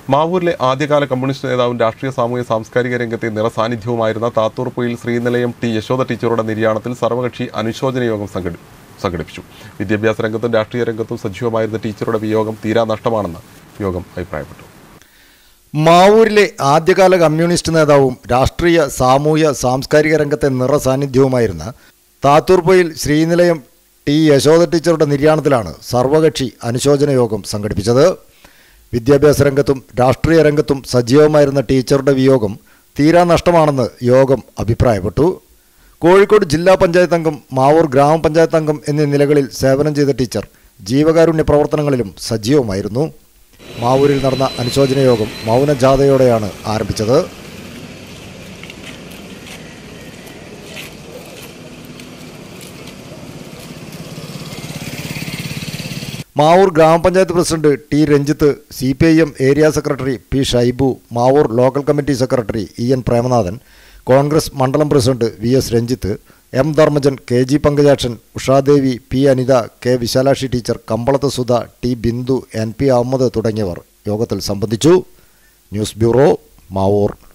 മാവൂരിലെ ആദ്യകാല കമ്മ്യൂണിസ്റ്റ് നേതാവും രാഷ്ട്രീയ സാമൂഹ്യ സാംസ്കാരിക രംഗത്തെ നിറസാന്നിധ്യവുമായിരുന്ന താത്തൂർ പൊയിൽ ശ്രീനിലയം ടി യശോദ ടീച്ചറുടെ നിര്യാണത്തിൽ സർവകക്ഷി അനുശോചന യോഗം സംഘടി സംഘടിപ്പിച്ചു വിദ്യാഭ്യാസ രംഗത്തും രാഷ്ട്രീയ രംഗത്തും സജീവമായിരുന്ന ടീച്ചറുടെ വിയോഗം തീരാ നഷ്ടമാണെന്ന് യോഗം അഭിപ്രായപ്പെട്ടു മാവൂരിലെ ആദ്യകാല കമ്മ്യൂണിസ്റ്റ് നേതാവും രാഷ്ട്രീയ സാമൂഹ്യ സാംസ്കാരിക രംഗത്തെ നിറസാന്നിധ്യവുമായിരുന്ന താത്തൂർപ്പൊയിൽ ശ്രീനിലയം ടി യശോദ ടീച്ചറുടെ നിര്യാണത്തിലാണ് സർവകക്ഷി അനുശോചന യോഗം സംഘടിപ്പിച്ചത് വിദ്യാഭ്യാസ രംഗത്തും രാഷ്ട്രീയ രംഗത്തും സജീവമായിരുന്ന ടീച്ചറുടെ വിയോഗം തീരാ നഷ്ടമാണെന്ന് യോഗം അഭിപ്രായപ്പെട്ടു കോഴിക്കോട് ജില്ലാ പഞ്ചായത്ത് അംഗം മാവൂർ ഗ്രാമപഞ്ചായത്ത് അംഗം എന്നീ നിലകളിൽ സേവനം ചെയ്ത ടീച്ചർ ജീവകാരുണ്യ പ്രവർത്തനങ്ങളിലും സജീവമായിരുന്നു മാവൂരിൽ നടന്ന അനുശോചന യോഗം മൗനജാഥയോടെയാണ് ആരംഭിച്ചത് മാവൂർ ഗ്രാമപഞ്ചായത്ത് president T Ranjith C P I M area secretary P Shaibu Mavoor local committee secretary E N Premanathan Congress മണ്ഡലം president V S Ranjith M Dharmajan K G Pankajakshan Ushadevi P Anitha K Vishalakshi teacher Kambalath Sudha T Bindu N P Ahammed തുടങ്ങിയവർ യോഗത്തിൽ സംബന്ധിച്ചു ന്യൂസ് ബ്യൂറോ മാവൂർ